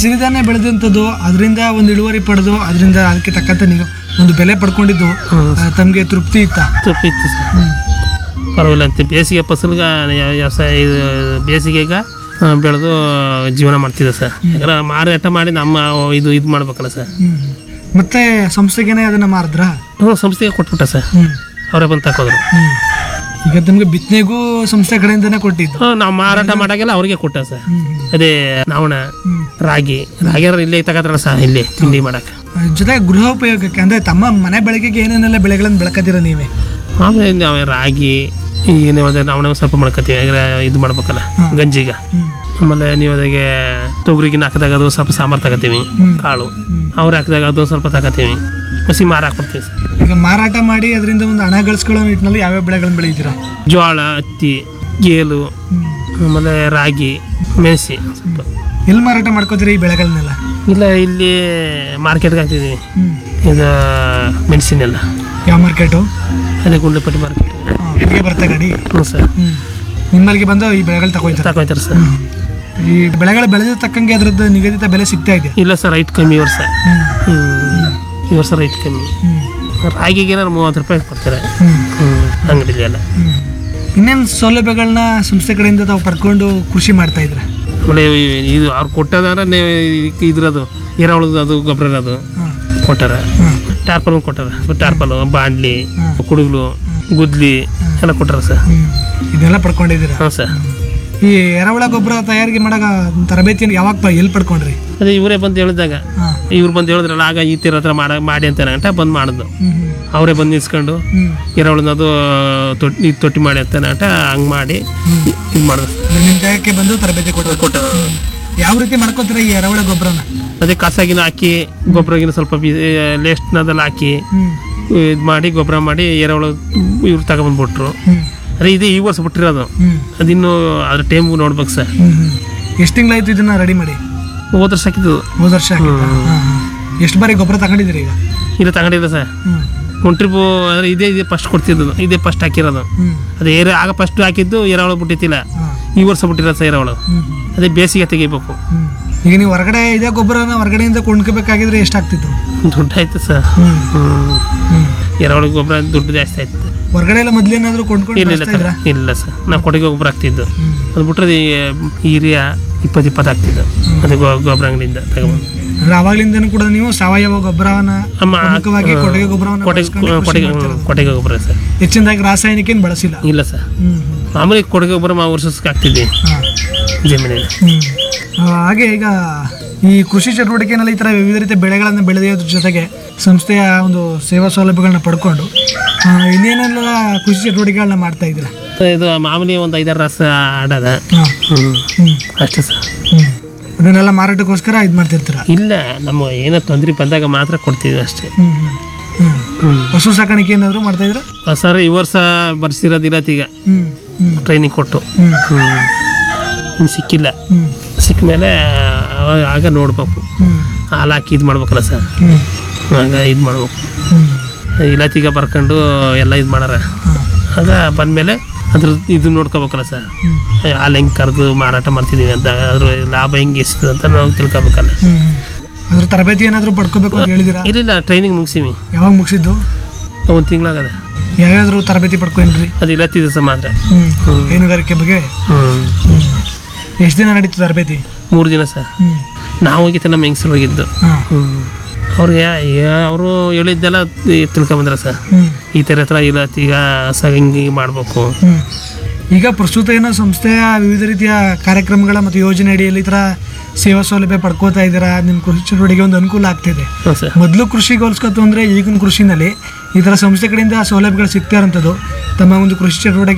ಸಿರಿಧಾನ್ಯ ಬೆಳೆದಂಥದ್ದು ಅದರಿಂದ ಒಂದು ಇಳುವರಿ ಪಡೆದು ಅದರಿಂದ ಅದಕ್ಕೆ ತಕ್ಕಂತೆ ನೀವು ಒಂದು ಬೆಲೆ ಪಡ್ಕೊಂಡಿದ್ದು ಹ್ಮ್. ಆ, ತಮ್ಗೆ ತೃಪ್ತಿ ಇತ್ತ ತಪ್ಪಿತ್ತು ಸರ್ ಪರವಾಗಿಲ್ಲ ಅಂತ ಬೇಸಿಗೆ ಫಸಲ್ಗೆ ವ್ಯವಸಾಯ ಇದು ಬೇಸಿಗೆಗೆ ಬೆಳೆದು ಜೀವನ ಮಾಡ್ತಿದ್ದೆ ಸರ್ ಯಾಕಂದ್ರೆ ಮಾರಾಟ ಮಾಡಿ ನಮ್ಮ ಇದು ಇದು ಮಾಡ್ಬೇಕಲ್ಲ ಸರ್ ಹ್ಮ್. ಮತ್ತೆ ಸಂಸ್ಥೆಗೇನೆ ಅದನ್ನ ಮಾರಿದ್ರ ಹ್ಞೂ ಸಂಸ್ಥೆಗೆ ಕೊಟ್ಬಿಟ್ಟ ಸರ್ ಹ್ಮ್ ಅವರೇ ಬಂದು ತಕೋದ್ರು ಹ್ಮ್. ಈಗ ತಮ್ಗೆ ಬಿತ್ತನೆಗೂ ಸಂಸ್ಥೆ ಕಡೆಯಿಂದನೇ ಕೊಟ್ಟಿದ್ದು ಹ್ಞೂ ನಾವು ಮಾರಾಟ ಮಾಡೋಕ್ಕೆಲ್ಲ ಅವ್ರಿಗೆ ಕೊಟ್ಟ ಸರ್ ಹ್ಮ್. ಅದೇ ನಾವಣ ಹ್ಮ್. ರಾಗಿ ರಾಗಿ ಇಲ್ಲೇ ತಗೋತಾರಲ್ಲ ಸರ್ ಇಲ್ಲಿ ತಿಂಡಿ ಮಾಡಕ್ಕೆ ಜೊತೆಗೆ ಗೃಹೋಪಯೋಗಕ್ಕೆ ಅಂದ್ರೆ ತಮ್ಮ ಮನೆ ಬೆಳಕಿಗೆ ಏನೇನೆಲ್ಲ ಬೆಳೆಗಳನ್ನು ಬೆಳಕದಿರ ನೀವೇ ಆಮೇಲೆ ನಾವು ರಾಗಿ ಈಗ ನೀವು ಅದೇ ನಾವು ಸ್ವಲ್ಪ ಮಾಡ್ಕೊತೀವಿ ಯಾಕಂದ್ರೆ ಇದು ಮಾಡ್ಬೇಕಲ್ಲ ಗಂಜಿಗ ಹ್ಮ್. ಆಮೇಲೆ ನೀವು ಅದಕ್ಕೆ ತೊಗರಿಗೆ ಹಾಕಿದಾಗ ಅದು ಸ್ವಲ್ಪ ಸಾಂಬಾರು ತಗೋತೀವಿ ಕಾಳು ಅವ್ರು ಹಾಕಿದಾಗ ಅದು ಸ್ವಲ್ಪ ತಗೋತೀವಿ ಹಸಿ ಮಾರ ಹಾಕ್ಬಿಡ್ತೀವಿ ಸರ್ ಈಗ ಮಾರಾಟ ಮಾಡಿ ಅದರಿಂದ ಒಂದು ಹಣ ಗಳಿಸ್ಕೊಳ್ಳೋ ನಿಟ್ಟಿನಲ್ಲಿ ಯಾವ್ಯಾವ ಬೆಳೆಗಳನ್ನು ಬೆಳೀತೀರಾ ಜೋಳ ಹತ್ತಿ ಗೇಲು ಹ್ಮ್. ಆಮೇಲೆ ರಾಗಿ ಮೆಣಸಿ ಸ್ವಲ್ಪ ಎಲ್ಲಿ ಮಾರಾಟ ಮಾಡ್ಕೋತೀರಿ ಈ ಬೆಳೆಗಳನ್ನೆಲ್ಲ ಇಲ್ಲ ಇಲ್ಲಿ ಮಾರ್ಕೆಟ್ಗೆ ಹಾಕ್ತಿದ್ದೀವಿ ಹ್ಮ್. ಇದು ಮೆಣಸಿನೆಲ್ಲ ಯಾವ ಮಾರ್ಕೆಟು ಅದೇ ಗುಂಡ್ಲೆಪಟ್ಟಿ ಮಾರ್ಕೆಟ್ ಇಲ್ಲಿಗೆ ಬರ್ತಾ ಗಾಡಿ ಹ್ಞೂ ಸರ್ ಹ್ಮ್. ನಿಮ್ಮಲ್ಲಿಗೆ ಬಂದು ಈ ಬೆಳೆಗಳು ತಗೋಯ್ತಾರೆ ತಗೋಯ್ತಾರೆ ಸರ್ ಈ ಬೆಳೆಗಳು ಬೆಳೆದ ತಕ್ಕಂಗೆ ಅದ್ರದ್ದು ನಿಗದಿತ ಬೆಲೆ ಸಿಗ್ತಾ ಇದೆ ಇಲ್ಲ ಸರ್ ರೈಟ್ ಕಮ್ಮಿ ಈ ವರ್ಷ ಹ್ಮ್. ಹ್ಞೂ ಈ ವರ್ಷ ರೈಟ್ ಕಮ್ಮಿ ಹ್ಮ್. ರಾಗಿಗೆ ಏನಾರು ಮೂವತ್ತು ರೂಪಾಯಿ ಕೊಡ್ತಾರೆ ಹ್ಮ್. ಹ್ಞೂ ಅಂಗಡಿಲಿ ಎಲ್ಲ ಹ್ಮ್. ಇನ್ನೇನು ಸೌಲಭ್ಯಗಳನ್ನ ಸಂಸ್ಥೆ ಕಡೆಯಿಂದ ತಾವು ಪಡ್ಕೊಂಡು ಕೃಷಿ ಮಾಡ್ತಾ ಇದ್ರ ಆಮೇಲೆ ಈ- ಇದು ಅವ್ರು ಕೊಟ್ಟದಾರ ಇದ್ರದು ಎರೆಹುಳದ ಅದು ಗೊಬ್ಬರ ಇರೋದು ಕೊಟ್ಟಾರ ಟಾರ್ಪಲ್ ಕೊಟ್ಟಾರ ಟಾರ್ಪಲು ಬಾಂಡ್ಲಿ ಕುಡುಗ್ಲು ಗುದ್ಲಿ ಎಲ್ಲ ಕೊಟ್ಟಾರ ಸರ್ ಇದೆಲ್ಲ ಪಡ್ಕೊಂಡಿದ್ದೀರಾ ಹಾಂ ಸರ್ ಈ ಎರೆಹುಳ ಗೊಬ್ಬರ ತಯಾರಿಕೆ ಮಾಡಾಗ ತರಬೇತಿಯನ್ನು ಯಾವಾಗ ಪ- ಎಲ್ಲಿ ಪಡ್ಕೊಂಡ್ರಿ ಅದೇ ಇವರೇ ಬಂದು ಹೇಳಿದಾಗ ಹಾಂ ಇವ್ರು ಬಂದು ಹೇಳಿದ್ರಲ್ಲ ಆಗ ಈ ತೀರ ಹತ್ರ ಮಾಡ ಮಾಡಿ ಅಂತ ಗಂಟ ಬಂದು ಮಾಡಿದ್ದು ಹ್ಮ್ ಹ್ಮ್. ಅವರೇ ಬಂದು ನಿಲ್ಸ್ಕೊಂಡು ಹ್ಮ್ ಎರೆಹುಳದ ಅದು ತೊಟ್ಟಿ ಇದು ತೊಟ್ಟಿ ಮಾಡಿ ಅಂತ ಗಂಟ ಹಂಗೆ ಮಾಡಿ ಇದು ಮಾಡಿದ್ರು ಅಂದ್ರೆ ನಿಮ್ ಜಾಗಕ್ಕೆ ಬಂದು ತರಬೇತಿ ಕೊಟ್ಟು ಕೊಟ್ಟ ಯಾವ ರೀತಿ ಮಾಡ್ಕೋತೀರಾ ಈ ಎರೆಹುಳ ಗೊಬ್ಬರನ ಅದೇ ಕಸಾಗಿನ ಹಾಕಿ ಗೊಬ್ಬರಗಿನ ಸ್ವಲ್ಪ ಲೇಸ್ಟ್ನದೆಲ್ಲ ಹಾಕಿ ಹ್ಮ್ ಇದು ಮಾಡಿ ಗೊಬ್ಬರ ಮಾಡಿ ಎರೆಹುಳ ಇವ್ರು ತಗೊಂಬಂದ್ಬಿಟ್ರು ಹ್ಮ್ ಅದೇ ಇದು ಈ ವರ್ಷ ಬಿಟ್ಟಿರೋದು ಹ್ಮ್ ಅದಿನ್ನು ಅದ್ರ ಟೈಮ್ ನೋಡ್ಬೇಕು ಸರ್ ಹ್ಮ್ ಹ್ಮ್ ಎಷ್ಟು ತಿಂಗಳಾಯ್ತು ಇದನ್ನ ರೆಡಿ ಮಾಡಿ ಹೋದ ವರ್ಷ ಹಾಕಿದ್ದು ಹೋದ ವರ್ಷ ಎಷ್ಟು ಬಾರಿ ಗೊಬ್ಬರ ತಗೊಂಡಿದ್ದೀರಿ ಈಗ ಇಲ್ಲ ತಗೊಂಡಿಲ್ಲ ಸರ್ ಹ್ಮ್ ಒಂದು ಟ್ರಿಪ್ಪು ಅಂದರೆ ಇದೇ ಇದೇ ಫಸ್ಟ್ ಕೊಡ್ತಿದ್ದು ಇದೇ ಫಸ್ಟ್ ಹಾಕಿರೋದು ಹ್ಮ್ ಅದೇ ಏರ ಆಗ ಫಸ್ಟ್ ಹಾಕಿದ್ದು ಎರೆಹುಳ ಬಿಟ್ಟಿತ್ತಿಲ್ಲ ಹಾಂ ಈ ವರ್ಷ ಬಿಟ್ಟಿರೋದು ಸರ್ ಎರೆಹುಳು ಹ್ಮ್ ಹ್ಮ್ ಅದೇ ಬೇಸಿಗೆ ತೆಗಿಬೇಕು ಹ್ಮ್ ಈಗ ನೀವು ಹೊರಗಡೆ ಇದೇ ಗೊಬ್ಬರನ ಹೊರಗಡೆಯಿಂದ ಕೊಂಡ್ಕೋಬೇಕಾಗಿದ್ರೆ ಎಷ್ಟಾಗ್ತಿತ್ತು ದುಡ್ಡು ಆಯ್ತು ಸರ್ ಹ್ಮ್ ಹ್ಞೂ ಹ್ಮ್ ಎರೆಹುಳ ಗೊಬ್ಬರ ದುಡ್ಡು ಜಾಸ್ತಿ ಆಯ್ತು ಹೊರಗಡೆ ಎಲ್ಲ ಮೊದ್ಲೇನಾದ್ರೂ ಕೊಂಡ್ಕೊಂಡು ಇಲ್ಲ ಇಲ್ಲ ಬಳಸ್ತಾ ಇದ್ರಾ? ಸರ್ ಇಲ್ಲ ಸರ್ ನಾವು ಕೊಟ್ಟಿಗೆ ಗೊಬ್ಬರ ಹಾಕ್ತಿದ್ದು ಹ್ಮ್ ಅದು ಬಿಟ್ಟರೆ ಯೂರಿಯಾ ಇಪ್ಪತ್ತು ಇಪ್ಪತ್ತು ಹಾಕ್ತಿದ್ದು ಅದು ಗೊ- ಗೊಬ್ಬರ ಅಂಗಡಿಯಿಂದ ತಗೊಂಡು ಅಂದ್ರೆ ಅವಾಗ್ಲಿಂದನೂ ಕೂಡ ನೀವು ಸಾವಯವ ಗೊಬ್ಬರವನ್ನ ಅಮ್ಮ ಪ್ರಮುಖವಾಗಿ ಕೊಟ್ಟಿಗೆ ಗೊಬ್ಬರವನ್ನ ಕೊಟ್ಟಿಗೆ ಬಳಸ್ಕೊಂಡು ಕೃಷಿ ಕೊಟ್ಟಿಗೆ ಮಾಡ್ತಿರೋದು. ಕೊಟ್ಟಿಗೆ ಗೊಬ್ಬರ ಸರ್ ಹೆಚ್ಚಿನದಾಗಿ ರಾಸಾಯನಿಕ ಏನು ಬಳಸಿಲ್ಲ ಇಲ್ಲ ಸರ್ ಹ್ಮ್ ಮಾಮೂಲಿ ಕೊಟ್ಟಿಗೆ ಗೊಬ್ಬರ ಮಾ ವರ್ಷಕ್ಕೆ ಹಾಕ್ತಿದ್ವಿ ಹಾಂ ಜಮೀನಲ್ಲಿ ಹ್ಮ್. ಆ, ಹಾಗೆ ಈಗ ಈ ಕೃಷಿ ಚಟುವಟಿಕೆಯಲ್ಲಿ ಈ ಥರ ವಿವಿಧ ರೀತಿಯ ಬೆಳೆಗಳನ್ನು ಬೆಳೆಯೋದ್ರ ಜೊತೆಗೆ ಸಂಸ್ಥೆಯ ಒಂದು ಸೇವಾ ಸೌಲಭ್ಯಗಳನ್ನ ಪಡ್ಕೊಂಡು ಆ, ಇನ್ನೇನೆಲ್ಲ ಕೃಷಿ ಚಟುವಟಿಕೆಗಳನ್ನ ಮಾಡ್ತಾ ಇದ್ದೀರಾ ಇದು ಮಾಮೂಲಿ ಒಂದು ಐದಾರು ರಸ ಆಡೋದ ಹಾಂ ಹ್ಞೂ ಹ್ಞೂ ಅಷ್ಟೇ ಸರ್ ಹ್ಞೂ ಅದನ್ನೆಲ್ಲ ಮಾರಾಟಕ್ಕೋಸ್ಕರ ಇದು ಮಾಡ್ತಿರ್ತೀರ ಇಲ್ಲ ನಮ್ಮ ಏನೋ ತೊಂದರೆ ಬಂದಾಗ ಮಾತ್ರ ಕೊಡ್ತೀವಿ ಅಷ್ಟೇ ಹ್ಞೂ ಹ್ಞೂ ಹ್ಞೂ ಹಸು ಸಾಕಾಣಿಕೆ ಏನಾದರೂ ಮಾಡ್ತಾ ಇದ್ದೀರಾ ಸರ್ ಈ ವರ್ಷ ಬರ್ಸಿರೋದು ಇರತ್ತೀಗ ಹ್ಞೂ ಹ್ಞೂ ಟ್ರೈನಿಂಗ್ ಕೊಟ್ಟು ಹ್ಞೂ ಹ್ಞೂ ಇನ್ನು ಸಿಕ್ಕಿಲ್ಲ ಹ್ಞೂ ಸಿಕ್ಕ ಮೇಲೆ ಆಗ ನೋಡ್ಬೇಕು ಹ್ಞೂ ಹಾಲು ಹಾಕಿ ಇದು ಮಾಡ್ಬೇಕಲ್ಲ ಸರ್ ಹ್ಞೂ ಆಗ ಇದು ಮಾಡ್ಬೇಕು ಹ್ಞೂ ಇಲಾತಿಗೆ ಬರ್ಕೊಂಡು ಎಲ್ಲ ಇದು ಮಾಡಾರ ಹಾಂ ಆಗ ಬಂದಮೇಲೆ ಅದ್ರ ಇದು ನೋಡ್ಕೋಬೇಕಲ್ಲ ಸರ್ ಹ್ಞೂ ಹಾಲು ಹೆಂಗೆ ಕರೆದು ಮಾರಾಟ ಮಾಡ್ತಿದ್ದೀವಿ ಅಂತ ಅದ್ರ ಲಾಭ ಹೆಂಗೆ ಎಷ್ಟಿದೆ ಅಂತ ನಾವು ತಿಳ್ಕೊಬೇಕಲ್ಲ ಹ್ಞೂ ಅದ್ರ ತರಬೇತಿ ಏನಾದರೂ ಪಡ್ಕೋಬೇಕು ಅಂತ ಹೇಳಿದಿರಾ ಇರಲಿಲ್ಲ ಟ್ರೈನಿಂಗ್ ಮುಗಿಸಿವಿ ಯಾವಾಗ ಮುಗಿಸಿದ್ದು ಒಂದು ತಿಂಗಳಾಗದ ಯಾವ್ಯಾವ್ದು ತರಬೇತಿ ಪಡ್ಕೊಂಡ್ರಿ ಅದು ಇಲತ್ತಿದೆ ಸರ್ ಮಾತ್ರ ಹ್ಞೂ ಹೈನುಗಾರಿಕೆ ಬಗ್ಗೆ ಹ್ಞೂ ಎಷ್ಟು ದಿನ ನಡೀತು ತರಬೇತಿ ಮೂರು ದಿನ ಸರ್ ಹ್ಞೂ ನಾವು ಹೋಗಿತ್ತು ನಮ್ಮ ಹೆಂಗಸರು ಹೋಗಿದ್ದು ಹಾಂ ಹ್ಞೂ ಅವ್ರಿಗೆ ಅವರು ಹೇಳಿದ್ದೆಲ್ಲ ತಿಳ್ಕೊಂಬಂದ್ರ ಸರ್ ಹ್ಞೂ ಈ ಥರ ಹತ್ರ ಇಲತ್ತಿ ಈಗ ಸ ಹಿಂಗೆ ಹಿಂಗೆ ಮಾಡಬೇಕು ಹ್ಞೂ ಈಗ ಪ್ರಸ್ತುತ ಏನೋ ಸಂಸ್ಥೆಯ ವಿವಿಧ ರೀತಿಯ ಕಾರ್ಯಕ್ರಮಗಳ ಮತ್ತು ಯೋಜನೆ ಅಡಿಯಲ್ಲಿ ಈ ಥರ ಸೇವಾ ಸೌಲಭ್ಯ ಪಡ್ಕೋತಾ ಇದ್ದೀರಾ ನಿಮ್ಮ ಕೃಷಿ ಚಟುವಟಿಕೆ ಒಂದು ಅನುಕೂಲ ಆಗ್ತಿದೆ ಹಾಂ ಸರ್ ಮೊದಲು ಕೃಷಿಗೆ ಹೋಲಿಸ್ಕೊತು ಅಂದರೆ ಈಗಿನ ಕೃಷಿನಲ್ಲಿ ಈ ಥರ ಸಂಸ್ಥೆ ಕಡೆಯಿಂದ ಸೌಲಭ್ಯಗಳು ಸಿಗ್ತಾ ಇರೋಂಥದ್ದು ತಮ್ಮ ಒಂದು ಕೃಷಿ ಚಟುವಟಿಕೆ